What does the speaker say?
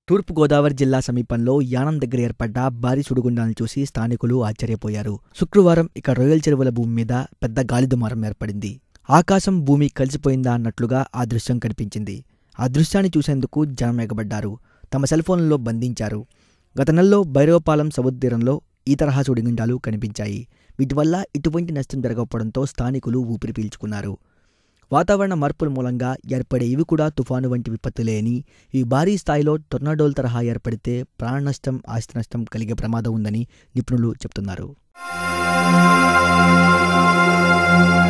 తూర్పుగోదావరి జిల్లా సమీపంలో యానం దగ్గర ఏర్పడ్డ భారీ సుడిగుండాలను చూసి స్థానికులు ఆశ్చర్యపోయారు శుక్రవారం ఇక రొయ్యల చెరువుల భూమి మీద పెద్ద గాలి దుమారం ఏర్పడింది ఆకాశం భూమి కలిసిపోయిందా అన్నట్లుగా ఆ దృశ్యం కనిపించింది ఆ దృశ్యాన్ని చూసేందుకు జనం ఎగబడ్డారు తమ సెల్ ఫోన్లలో బంధించారు గత నెలలో భైరవపాలెం సముద్ర తీరంలో ఈ తరహా సుడిగుండాలు కనిపించాయి వీటి వల్ల ఇటువంటి నష్టం జరగకపోవడంతో స్థానికులు ఊపిరి పీల్చుకున్నారు వాతావరణ మార్పుల మూలంగా ఏర్పడే ఇవి కూడా తుఫాను వంటి విపత్తులే అని ఈ భారీ స్థాయిలో టొర్నాడోల తరహా ఏర్పడితే ప్రాణ నష్టం ఆస్తి నష్టం కలిగే ప్రమాదం ఉందని నిపుణులు చెబుతున్నారు